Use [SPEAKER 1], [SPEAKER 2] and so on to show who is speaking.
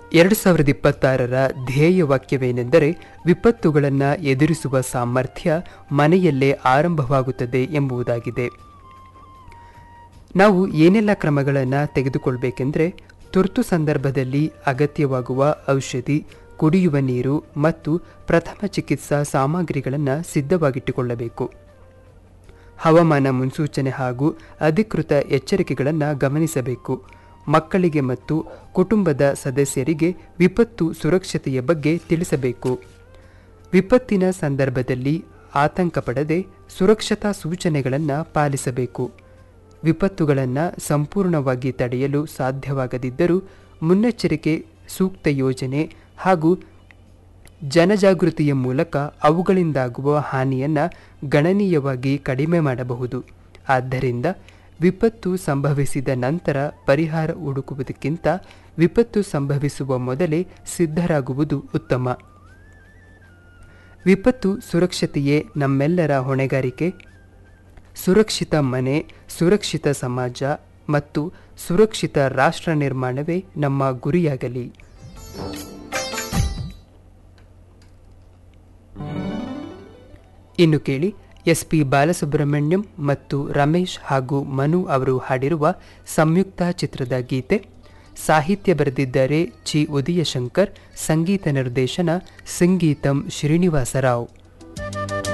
[SPEAKER 1] ಎರಡು ಸಾವಿರದ ಇಪ್ಪತ್ತಾರರ ಧ್ಯೇಯ ವಾಕ್ಯವೇನೆಂದರೆ ವಿಪತ್ತುಗಳನ್ನು ಎದುರಿಸುವ ಸಾಮರ್ಥ್ಯ ಮನೆಯಲ್ಲೇ ಆರಂಭವಾಗುತ್ತದೆ ಎಂಬುದಾಗಿದೆ ನಾವು ಏನೆಲ್ಲ ಕ್ರಮಗಳನ್ನು ತೆಗೆದುಕೊಳ್ಬೇಕೆಂದರೆ ತುರ್ತು ಸಂದರ್ಭದಲ್ಲಿ ಅಗತ್ಯವಾಗುವ ಔಷಧಿ ಕುಡಿಯುವ ನೀರು ಮತ್ತು ಪ್ರಥಮ ಚಿಕಿತ್ಸಾ ಸಾಮಗ್ರಿಗಳನ್ನು ಸಿದ್ಧವಾಗಿಟ್ಟುಕೊಳ್ಳಬೇಕು ಹವಾಮಾನ ಮುನ್ಸೂಚನೆ ಹಾಗೂ ಅಧಿಕೃತ ಎಚ್ಚರಿಕೆಗಳನ್ನು ಗಮನಿಸಬೇಕು ಮಕ್ಕಳಿಗೆ ಮತ್ತು ಕುಟುಂಬದ ಸದಸ್ಯರಿಗೆ ವಿಪತ್ತು ಸುರಕ್ಷತೆಯ ಬಗ್ಗೆ ತಿಳಿಸಬೇಕು ವಿಪತ್ತಿನ ಸಂದರ್ಭದಲ್ಲಿ ಆತಂಕ ಪಡದೆ ಸುರಕ್ಷತಾ ಸೂಚನೆಗಳನ್ನು ಪಾಲಿಸಬೇಕು ವಿಪತ್ತುಗಳನ್ನು ಸಂಪೂರ್ಣವಾಗಿ ತಡೆಯಲು ಸಾಧ್ಯವಾಗದಿದ್ದರೂ ಮುನ್ನೆಚ್ಚರಿಕೆ ಸೂಕ್ತ ಯೋಜನೆ ಹಾಗೂ ಜನಜಾಗೃತಿಯ ಮೂಲಕ ಅವುಗಳಿಂದಾಗುವ ಹಾನಿಯನ್ನು ಗಣನೀಯವಾಗಿ ಕಡಿಮೆ ಮಾಡಬಹುದು ಆದ್ದರಿಂದ ವಿಪತ್ತು ಸಂಭವಿಸಿದ ನಂತರ ಪರಿಹಾರ ಹುಡುಕುವುದಕ್ಕಿಂತ ವಿಪತ್ತು ಸಂಭವಿಸುವ ಮೊದಲೇ ಸಿದ್ಧರಾಗುವುದು ಉತ್ತಮ ವಿಪತ್ತು ಸುರಕ್ಷತೆಯೇ ನಮ್ಮೆಲ್ಲರ ಹೊಣೆಗಾರಿಕೆ ಸುರಕ್ಷಿತ ಮನೆ ಸುರಕ್ಷಿತ ಸಮಾಜ ಮತ್ತು ಸುರಕ್ಷಿತ ರಾಷ್ಟ್ರ ನಿರ್ಮಾಣವೇ ನಮ್ಮ ಗುರಿಯಾಗಲಿ ಇನ್ನು ಕೇಳಿ ಎಸ್ ಪಿ ಬಾಲಸುಬ್ರಹ್ಮಣ್ಯಂ ಮತ್ತು ರಮೇಶ್ ಹಾಗೂ ಮನು ಅವರು ಹಾಡಿರುವ ಸಂಯುಕ್ತ ಚಿತ್ರದ ಗೀತೆ ಸಾಹಿತ್ಯ ಬರೆದಿದ್ದಾರೆ ಚಿ ಉದಯಶಂಕರ್ ಸಂಗೀತ ನಿರ್ದೇಶನ ಸಂಗೀತಂ ಶ್ರೀನಿವಾಸರಾವ್